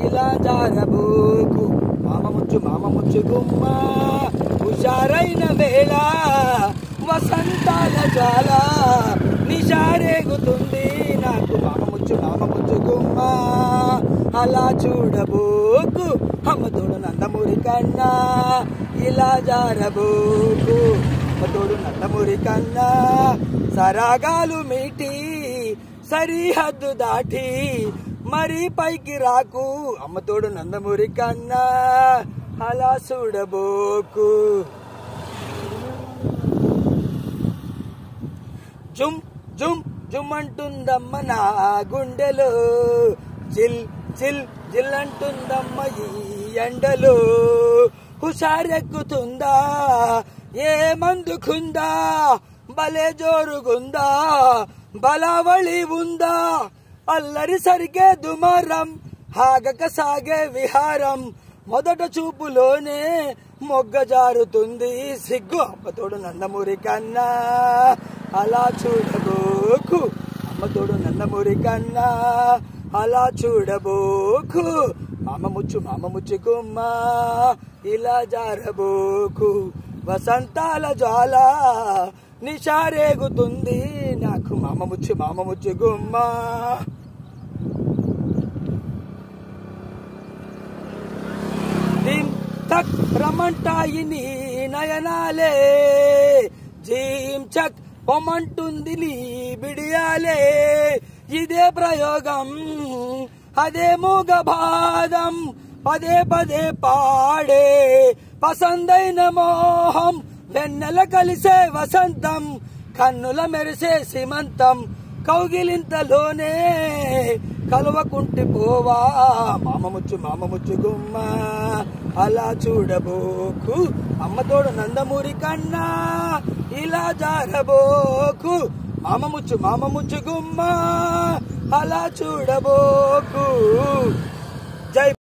ఇలా జారబోకు మామ ముచ్చు మామ ముచ్చు గుమ్మ హుషారైన వేళ వసంతాల జ్వాల నిషారేగుతుంది నాకు మామ ముచ్చు మామ ముచ్చు గుమ్మ అలా చూడబోకు అమ్మ తోడు నందమూరి కన్నా ఇలా జారబోకు అమ్మ తోడు నందమూరి కన్నా సరాగాలు మీటి సరిహద్దు దాటి మరి పైకి రాకు అమ్మ తోడు నందమూరి కన్నా అలా చూడబోకు జుమ్ జుమ్ జుమ్ అంటుందమ్మ నా గుండెలో చిల్ చిల్ చిల్ అంటుందమ్మ ఈ ఎండలో హుషారెక్కుతుందా ఏ మందుకుందా భలే జోరుగుందా బలావళి ఉందా అల్లరి సరిగే దుమారం హాగక సాగే విహారం మొదట చూపులోనే మొగ్గ జారుతుంది సిగ్గు అమ్మతోడు నందమూరి కన్నా అలా చూడబోకు అమ్మతోడు నందమూరి కన్నా అలా చూడబోకు మామ ముచ్చు మామ ముచ్చు గుమ్మ ఇలా జారబోకు వసంతాల జ్వాల నిషారేగుతుంది నాకు మామ ముచ్చు మామ ముచ్చు గుమ్మ దిం తక్ రమంటాయి నీ నయనాలే జీం చక్ పొమంటుంది నీ బిడియాలే ఇదే ప్రయోగం అదే మూగ బాధం పదే పదే పాడే పసందైన మోహం వెన్నెల కలిసే వసంతం కన్నుల మెరిసే సిమంతం కౌగిలింతలోనే కలవకుంటి పోవా మామ ముచ్చు మామ ముచ్చు గుమ్మ అలా చూడబోకు అమ్మతోడు నందమూరి కన్నా ఇలా జారబోకు మామ ముచ్చు మామ ముచ్చు గుమ్మ అలా చూడబోకు జై